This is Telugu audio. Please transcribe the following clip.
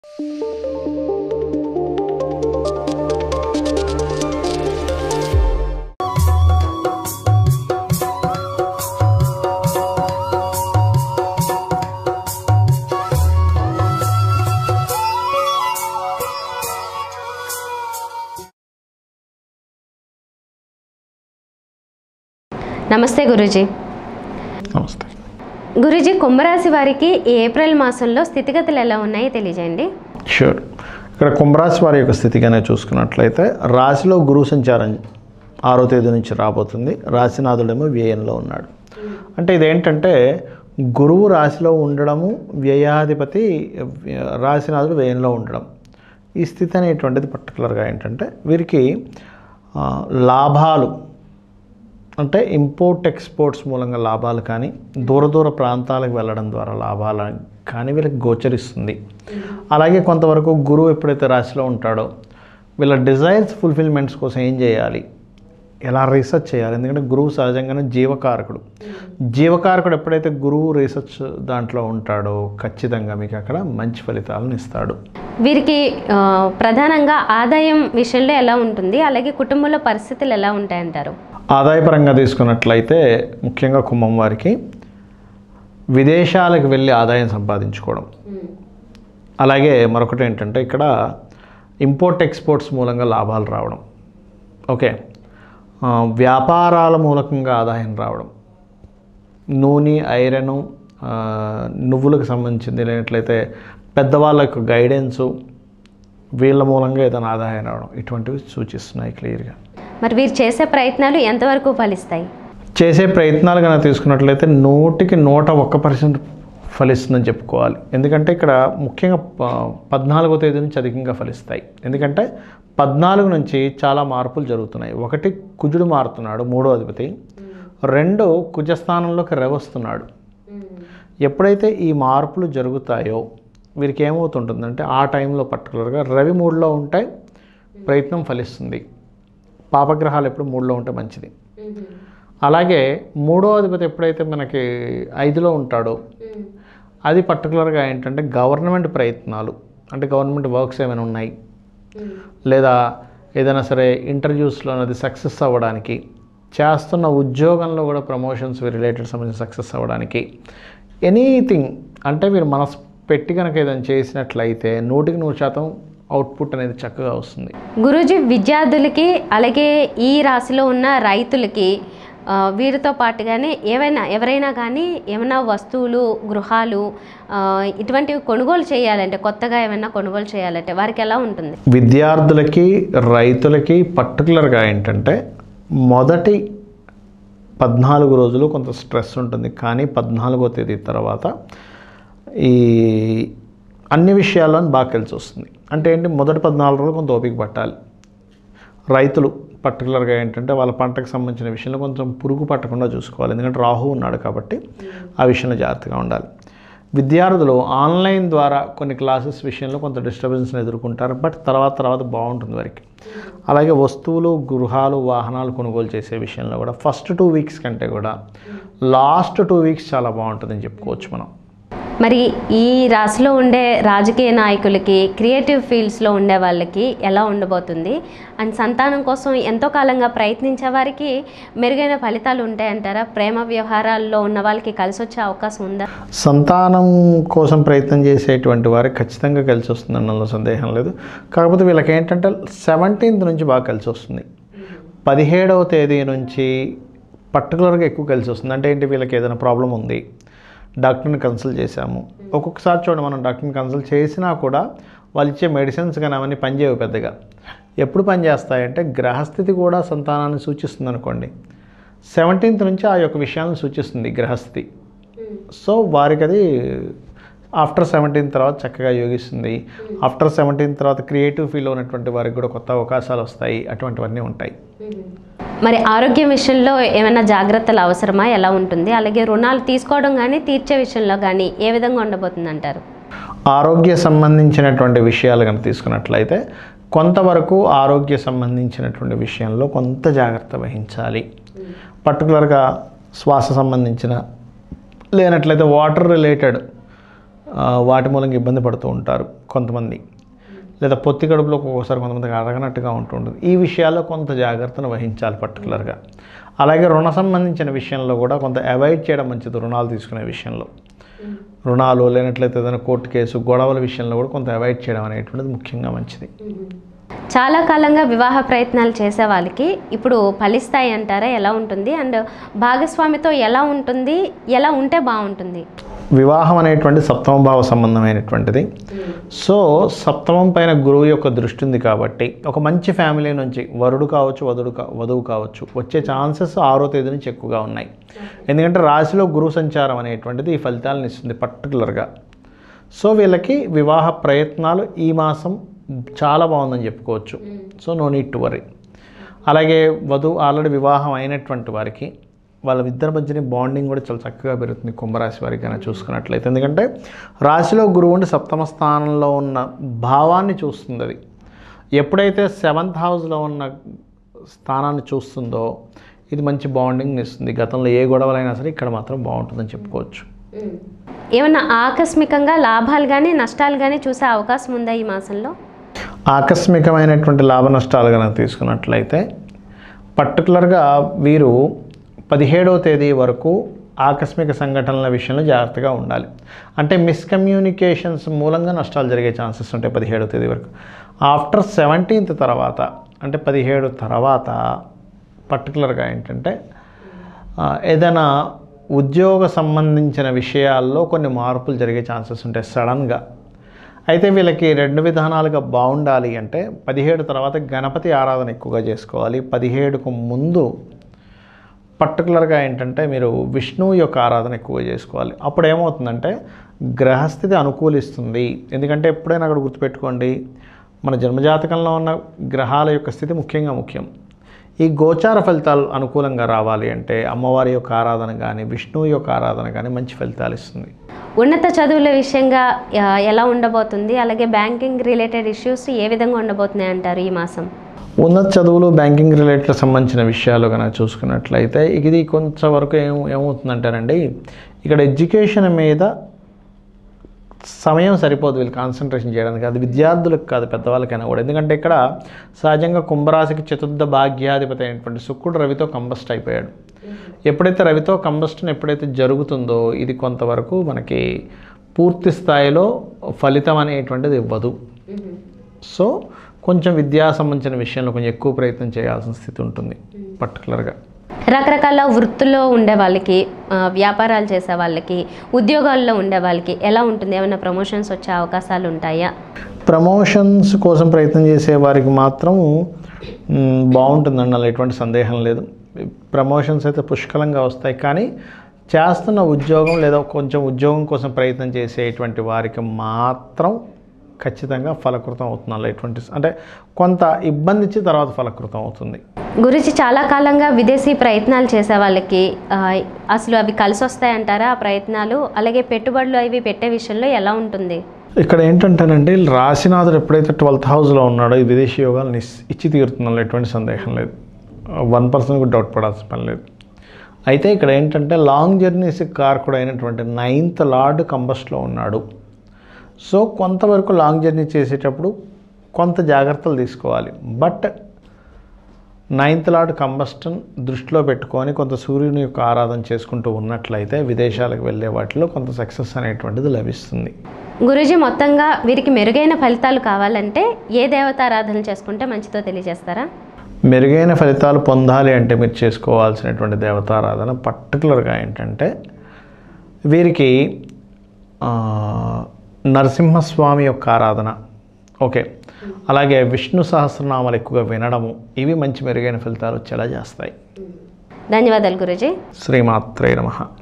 నమస్తే గురూజీ నమస్తే గురూజీ కుంభరాశి వారికి ఈ ఏప్రిల్ మాసంలో స్థితిగతులు ఎలా ఉన్నాయో తెలియజేయండి షూర్ ఇక్కడ కుంభరాశి వారి యొక్క స్థితిగానే చూసుకున్నట్లయితే రాశిలో గురువు సంచారం ఆరో తేదీ నుంచి రాబోతుంది రాశినాథుడేమో వ్యయంలో ఉన్నాడు అంటే ఇదేంటంటే గురువు రాశిలో ఉండడము వ్యయాధిపతి వ్య- రాశినాథుడు వ్యయంలో ఉండడం ఈ స్థితి అనేటువంటిది పర్టికులర్గా ఏంటంటే వీరికి ఆ, లాభాలు అంటే ఇంపోర్ట్ ఎక్స్పోర్ట్స్ మూలంగా లాభాలు కానీ దూర దూర ప్రాంతాలకు వెళ్ళడం ద్వారా లాభాలు కానీ వీళ్ళకి గోచరిస్తుంది అలాగే కొంతవరకు గురువు ఎప్పుడైతే రాశిలో ఉంటాడో వీళ్ళ డిజైర్స్ ఫుల్ఫిల్మెంట్స్ కోసం ఏం చేయాలి ఎలా రీసెర్చ్ చేయాలి ఎందుకంటే గురువు సహజంగానే జీవకారకుడు జీవకారకుడు ఎప్పుడైతే గురువు రీసెర్చ్ దాంట్లో ఉంటాడో ఖచ్చితంగా మీకు అక్కడ మంచి ఫలితాలను ఇస్తాడు వీరికి ఆ, ప్రధానంగా ఆదాయం విషయంలో ఎలా ఉంటుంది అలాగే కుటుంబంలో పరిస్థితులు ఎలా ఉంటాయంటారు ఆదాయపరంగా తీసుకున్నట్లయితే ముఖ్యంగా కుంభం వారికి విదేశాలకు వెళ్ళి ఆదాయం సంపాదించుకోవడం అలాగే మరొకటి ఏంటంటే ఇక్కడ ఇంపోర్ట్ ఎక్స్పోర్ట్స్ మూలంగా లాభాలు రావడం ఓకే ఆ, వ్యాపారాల మూలకంగా ఆదాయం రావడం నూనె ఐరన్ ఆ, నువ్వులకు సంబంధించింది లేనట్లయితే పెద్దవాళ్ళ యొక్క గైడెన్సు వీళ్ళ మూలంగా ఏదైనా ఆదాయం రావడం ఇటువంటివి సూచిస్తున్నాయి క్లియర్గా మరి వీరు చేసే ప్రయత్నాలు ఎంతవరకు ఫలిస్తాయి చేసే ప్రయత్నాలు కనుక తీసుకున్నట్లయితే నూటికి నూట ఒక్క పర్సెంట్ ఫలిస్తుందని చెప్పుకోవాలి ఎందుకంటే ఇక్కడ ముఖ్యంగా ప- పద్నాలుగో తేదీ నుంచి అధికంగా ఫలిస్తాయి ఎందుకంటే పద్నాలుగు నుంచి చాలా మార్పులు జరుగుతున్నాయి ఒకటి కుజుడు మారుతున్నాడు మూడో అధిపతి రెండు కుజస్థానంలోకి రవస్తున్నాడు ఎప్పుడైతే ఈ మార్పులు జరుగుతాయో వీరికి ఏమవుతుంటుందంటే ఆ టైంలో పర్టికులర్గా రవి మూడులో ఉంటే ప్రయత్నం ఫలిస్తుంది పాపగ్రహాలు ఎప్పుడు మూడులో ఉంటే మంచిది అలాగే మూడో అధిపతి ఎప్పుడైతే మనకి ఐదులో ఉంటాడో అది పర్టికులర్గా ఏంటంటే గవర్నమెంట్ ప్రయత్నాలు అంటే గవర్నమెంట్ వర్క్స్ ఏమైనా ఉన్నాయి లేదా ఏదైనా సరే ఇంటర్వ్యూస్లో అది సక్సెస్ అవ్వడానికి చేస్తున్న ఉద్యోగంలో కూడా ప్రమోషన్స్ రిలేటెడ్ సంబంధించి సక్సెస్ అవ్వడానికి ఎనీథింగ్ అంటే మీరు మనసు పెట్టి కనుక ఏదైనా చేసినట్లయితే నూటికి నూరు శాతం అవుట్పుట్ అనేది చక్కగా వస్తుంది గురూజీ విద్యార్థులకి అలాగే ఈ రాశిలో ఉన్న రైతులకి ఆ, వీరితో పాటుగానే ఏవైనా ఎవరైనా కానీ ఏమైనా వస్తువులు గృహాలు ఆ, ఇటువంటివి కొనుగోలు చేయాలంటే కొత్తగా ఏమైనా కొనుగోలు చేయాలంటే వారికి ఎలా ఉంటుంది విద్యార్థులకి రైతులకి పర్టికులర్గా ఏంటంటే మొదటి పద్నాలుగు రోజులు కొంత స్ట్రెస్ ఉంటుంది కానీ పద్నాలుగో తేదీ తర్వాత ఈ అన్ని విషయాల్లో బాగా కలిసి వస్తుంది అంటే ఏంటి మొదటి పద్నాలుగు రోజులు కొంత ఓపిక పట్టాలి రైతులు పర్టికులర్గా ఏంటంటే వాళ్ళ పంటకు సంబంధించిన విషయంలో కొంచెం పురుగు పట్టకుండా చూసుకోవాలి ఎందుకంటే రాహు ఉన్నాడు కాబట్టి ఆ విషయంలో జాగ్రత్తగా ఉండాలి విద్యార్థులు ఆన్లైన్ ద్వారా కొన్ని క్లాసెస్ విషయంలో కొంత డిస్టర్బెన్స్ని ఎదుర్కొంటారు బట్ తర్వాత తర్వాత బాగుంటుంది వారికి అలాగే వస్తువులు గృహాలు వాహనాలు కొనుగోలు చేసే విషయంలో కూడా ఫస్ట్ టూ వీక్స్ కంటే కూడా లాస్ట్ టూ వీక్స్ చాలా బాగుంటుందని చెప్పుకోవచ్చు మనం మరి ఈ రాశిలో ఉండే రాజకీయ నాయకులకి క్రియేటివ్ ఫీల్డ్స్లో ఉండే వాళ్ళకి ఎలా ఉండబోతుంది అండ్ సంతానం కోసం ఎంతో కాలంగా ప్రయత్నించే వారికి మెరుగైన ఫలితాలు ఉంటాయంటారా ప్రేమ వ్యవహారాల్లో ఉన్న వాళ్ళకి కలిసి వచ్చే అవకాశం ఉందా సంతానం కోసం ప్రయత్నం చేసేటువంటి వారికి ఖచ్చితంగా కలిసి వస్తుంది అన్నలో సందేహం లేదు కాకపోతే వీళ్ళకి ఏంటంటే సెవెంటీన్త్ నుంచి బాగా కలిసి వస్తుంది పదిహేడవ తేదీ నుంచి పర్టికులర్గా ఎక్కువ కలిసి వస్తుంది అంటే ఏంటి వీళ్ళకి ఏదైనా ప్రాబ్లం ఉంది డాక్టర్ని కన్సల్ట్ చేశాము ఒక్కొక్కసారి చూడండి మనం డాక్టర్ని కన్సల్ట్ చేసినా కూడా వాళ్ళు ఇచ్చే మెడిసిన్స్ కానీ అవన్నీ పనిచేయవు పెద్దగా ఎప్పుడు పనిచేస్తాయంటే గ్రహస్థితి కూడా సంతానాన్ని సూచిస్తుంది అనుకోండి సెవెంటీన్త్ నుంచి ఆ యొక్క విషయాలను సూచిస్తుంది గ్రహస్థితి సో వారికి అది ఆఫ్టర్ సెవెంటీన్ తర్వాత చక్కగా యోగిస్తుంది ఆఫ్టర్ సెవెంటీన్ తర్వాత క్రియేటివ్ ఫీల్ ఉన్నటువంటి వారికి కూడా కొత్త అవకాశాలు వస్తాయి అటువంటివన్నీ ఉంటాయి మరి ఆరోగ్యం విషయంలో ఏమైనా జాగ్రత్తలు అవసరమా ఎలా ఉంటుంది అలాగే రుణాలు తీసుకోవడం కానీ తీర్చే విషయంలో కానీ ఏ విధంగా ఉండబోతుంది అంటారు ఆరోగ్య సంబంధించినటువంటి విషయాలు కనుక తీసుకున్నట్లయితే కొంతవరకు ఆరోగ్య సంబంధించినటువంటి విషయంలో కొంత జాగ్రత్త వహించాలి పర్టికులర్గా శ్వాస సంబంధించిన లేనట్లయితే వాటర్ రిలేటెడ్ ఆ, వాటి మూలంగా ఇబ్బంది పడుతూ ఉంటారు కొంతమంది లేదా పొత్తి కడుపులో ఒక్కొక్కసారి కొంతమందికి అరగనట్టుగా ఉంటుంటుంది ఈ విషయాల్లో కొంత జాగ్రత్తను వహించాలి పర్టికులర్గా అలాగే రుణ సంబంధించిన విషయంలో కూడా కొంత అవాయిడ్ చేయడం మంచిది రుణాలు తీసుకునే విషయంలో రుణాలు లేనట్లయితే ఏదైనా కోర్టు కేసు గొడవల విషయంలో కూడా కొంత అవాయిడ్ చేయడం అనేటువంటిది ముఖ్యంగా మంచిది చాలా కాలంగా వివాహ ప్రయత్నాలు చేసే వాళ్ళకి ఇప్పుడు ఫలిస్తాయి అంటారా ఎలా ఉంటుంది అండ్ భాగస్వామితో ఎలా ఉంటుంది ఎలా ఉంటే బాగుంటుంది వివాహం అనేటువంటి సప్తమ భావ సంబంధమైనటువంటిది సో సప్తమం పైన గురువు యొక్క దృష్టి ఉంది కాబట్టి ఒక మంచి ఫ్యామిలీ నుంచి వరుడు కావచ్చు వధుడు కా వధువు కావచ్చు వచ్చే ఛాన్సెస్ ఆరో తేదీ నుంచి ఎక్కువగా ఉన్నాయి ఎందుకంటే రాశిలో గురువు సంచారం అనేటువంటిది ఈ ఫలితాలను ఇస్తుంది పర్టికులర్గా సో వీళ్ళకి వివాహ ప్రయత్నాలు ఈ మాసం చాలా బాగుందని చెప్పుకోవచ్చు so no need to worry అలాగే వధువు ఆల్రెడీ వివాహం అయినటువంటి వారికి వాళ్ళ ఇద్దరి మధ్యని బాండింగ్ కూడా చాలా చక్కగా పెరుగుతుంది కుంభరాశి వారికి కనుక చూసుకున్నట్లయితే ఎందుకంటే రాశిలో గురువు ఉండి సప్తమ స్థానంలో ఉన్న భావాన్ని చూస్తుంది అది ఎప్పుడైతే సెవెంత్ హౌస్లో ఉన్న స్థానాన్ని చూస్తుందో ఇది మంచి బాండింగ్ ఇస్తుంది గతంలో ఏ గొడవలైనా సరే ఇక్కడ మాత్రం బాగుంటుందని చెప్పుకోవచ్చు ఏమన్నా ఆకస్మికంగా లాభాలు కానీ నష్టాలు కానీ చూసే అవకాశం ఉందా ఈ మాసంలో ఆకస్మికమైనటువంటి లాభ నష్టాలు కనుక తీసుకున్నట్లయితే పర్టికులర్గా వీరు పదిహేడవ తేదీ వరకు ఆకస్మిక సంఘటనల విషయంలో జాగ్రత్తగా ఉండాలి అంటే మిస్కమ్యూనికేషన్స్ మూలంగా నష్టాలు జరిగే ఛాన్సెస్ ఉంటాయి పదిహేడవ తేదీ వరకు ఆఫ్టర్ సెవెంటీన్త్ తర్వాత అంటే పదిహేడు తర్వాత పర్టికులర్గా ఏంటంటే ఆ, ఏదైనా ఉద్యోగ సంబంధించిన విషయాల్లో కొన్ని మార్పులు జరిగే ఛాన్సెస్ ఉంటాయి సడన్గా అయితే వీళ్ళకి రెండు విధానాలుగా బాగుండాలి అంటే పదిహేడు తర్వాత గణపతి ఆరాధన ఎక్కువగా చేసుకోవాలి పదిహేడుకు ముందు పర్టికులర్గా ఏంటంటే మీరు విష్ణువు యొక్క ఆరాధన ఎక్కువగా చేసుకోవాలి అప్పుడు ఏమవుతుందంటే గ్రహస్థితి అనుకూలిస్తుంది ఎందుకంటే ఎప్పుడైనా అక్కడ గుర్తుపెట్టుకోండి మన జన్మజాతకంలో ఉన్న గ్రహాల యొక్క స్థితి ముఖ్యంగా ముఖ్యం ఈ గోచార ఫలితాలు అనుకూలంగా రావాలి అంటే అమ్మవారి యొక్క ఆరాధన కానీ విష్ణువు యొక్క ఆరాధన కానీ మంచి ఫలితాలు ఇస్తుంది ఉన్నత చదువుల విషయంగా ఆ, ఎలా ఉండబోతుంది అలాగే బ్యాంకింగ్ రిలేటెడ్ ఇష్యూస్ ఏ విధంగా ఉండబోతున్నాయి అంటారు ఈ మాసం ఉన్నత చదువులు బ్యాంకింగ్ రిలేటెడ్ సంబంధించిన విషయాలు కనుక చూసుకున్నట్లయితే ఇది కొంతవరకు ఏం ఏమవుతుందంటేనండి ఇక్కడ ఎడ్యుకేషన్ మీద సమయం సరిపోదు వీళ్ళు కాన్సన్ట్రేషన్ చేయడానికి అది విద్యార్థులకు కాదు పెద్దవాళ్ళకైనా కూడా ఎందుకంటే ఇక్కడ సహజంగా కుంభరాశికి చతుర్థ భాగ్యాధిపతి అయినటువంటి శుక్రుడు రవితో కంబస్ట్ అయిపోయాడు ఎప్పుడైతే రవితో కంబస్టన్ ఎప్పుడైతే జరుగుతుందో ఇది కొంతవరకు మనకి పూర్తి స్థాయిలో ఫలితం అనేటువంటిది ఇవ్వదు సో కొంచెం విద్యా సంబంధించిన విషయంలో కొంచెం ఎక్కువ ప్రయత్నం చేయాల్సిన స్థితి ఉంటుంది పర్టికులర్గా రకరకాల వృత్తుల్లో ఉండే వాళ్ళకి ఆ, వ్యాపారాలు చేసే వాళ్ళకి ఉద్యోగాల్లో ఉండే వాళ్ళకి ఎలా ఉంటుంది ఏమైనా ప్రమోషన్స్ వచ్చే అవకాశాలు ఉంటాయా ప్రమోషన్స్ కోసం ప్రయత్నం చేసే వారికి మాత్రం మ్, బాగుంటుందండి అలా ఎటువంటి సందేహం లేదు ప్రమోషన్స్ అయితే పుష్కలంగా వస్తాయి కానీ చేస్తున్న ఉద్యోగం లేదా కొంచెం ఉద్యోగం కోసం ప్రయత్నం చేసేటువంటి వారికి మాత్రం ఖచ్చితంగా ఫలకృతం అవుతుంది అలా ఎటువంటి అంటే కొంత ఇబ్బంది ఇచ్చి తర్వాత ఫలకృతం అవుతుంది గురించి చాలా కాలంగా విదేశీ ప్రయత్నాలు చేసే వాళ్ళకి ఆ, అసలు అవి కలిసి వస్తాయంటారా ఆ ప్రయత్నాలు అలాగే పెట్టుబడులు అవి పెట్టే విషయంలో ఎలా ఉంటుంది ఇక్కడ ఏంటంటేనండి రాశినాథుడు ఎప్పుడైతే ట్వెల్త్ హౌస్లో ఉన్నాడో ఈ విదేశీ యోగాలు నిస్ ఇచ్చి తీరుతుందో ఎటువంటి సందేహం లేదు వన్ పర్సెంట్ కూడా డౌట్ పడాల్సిన పని లేదు అయితే ఇక్కడ ఏంటంటే లాంగ్ జర్నీస్ కారకుడు అయినటువంటి నైన్త్ లార్డ్ కంబస్ట్లో ఉన్నాడు సో కొంతవరకు లాంగ్ జర్నీ చేసేటప్పుడు కొంత జాగ్రత్తలు తీసుకోవాలి బట్ నైన్త్ లార్డ్ కంబస్టన్ దృష్టిలో పెట్టుకొని కొంత సూర్యుని యొక్క ఆరాధన చేసుకుంటూ ఉన్నట్లయితే విదేశాలకు వెళ్ళే వాటిలో కొంత సక్సెస్ అనేటువంటిది లభిస్తుంది గురూజీ మొత్తంగా వీరికి మెరుగైన ఫలితాలు కావాలంటే ఏ దేవతారాధన చేసుకుంటే మంచిదో తెలియజేస్తారా మెరుగైన ఫలితాలు పొందాలి అంటే మీరు చేసుకోవాల్సినటువంటి దేవతారాధన పర్టికులర్గా ఏంటంటే వీరికి ఆ, నరసింహస్వామి యొక్క ఆరాధన ఓకే అలాగే విష్ణు సహస్రనామాలు ఎక్కువగా వినడము ఇవి మంచి మెరుగైన ఫలితాలు వచ్చేలా చేస్తాయి ధన్యవాదాలు గురూజీ శ్రీమాత్రే నమః